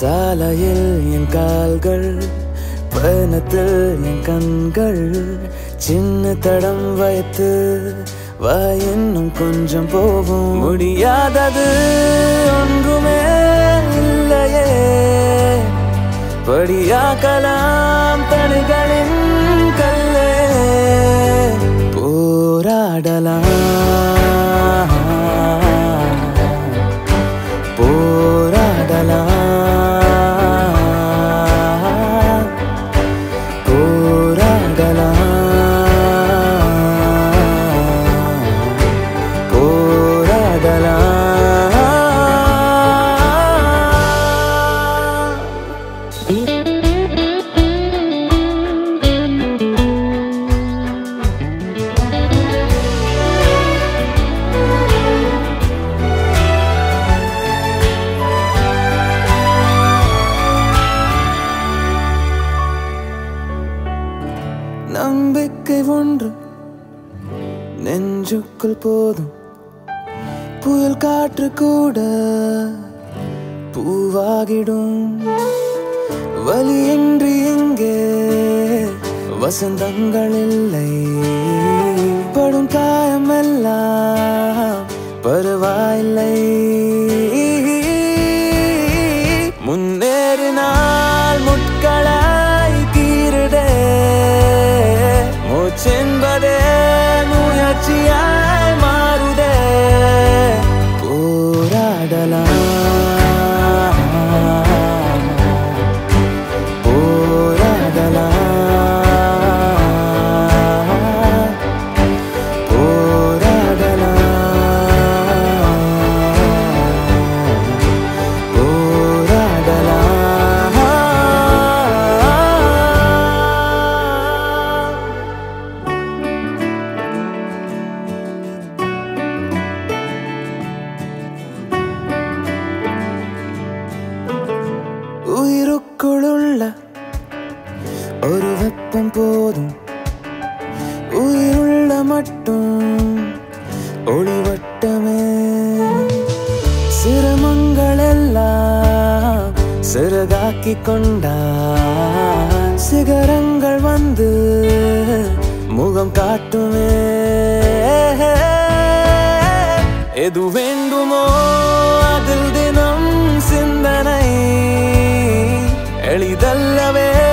சாலையில் என் கால்கள் பயணத்தில் என் கண்கள் சின்ன தடம் வைத்து வா இன்னும் கொஞ்சம் போகும் முடியாதது ஒன்றுமே இல்லையே படியாக்கலாம் தடைகளின் கல்லே போராடலாம் போராடலாம் போராடலாம் போராடலாம் நம்பிக்கை ஒன்று நெஞ்சுக்குள் போதும் புயல் காற்று கூட பூவாகிடும் வலியின்றி இங்கே வசந்தங்கள் இல்லை படும் காயமெல்லாம் பரவாயில்லை முன்னேறினால் முட்களாய் கீருடே மூச்சென்பதே முயற்சியாய் மாறுதே போராடலாம் போராடலாம் போராடலாம் போராடலாம் உயிருக்குள்ள ஒரு வெப்பம் போதும் உயிருள்ள மட்டும் ஒளிவட்டமே சிரமங்கள் எல்லாம் சிறகாக்கி கொண்டா சிகரங்கள் வந்து முகம் காட்டுமே எது வேண்டுமோ அதில் தினம் சிந்தனை எளிதல்லவே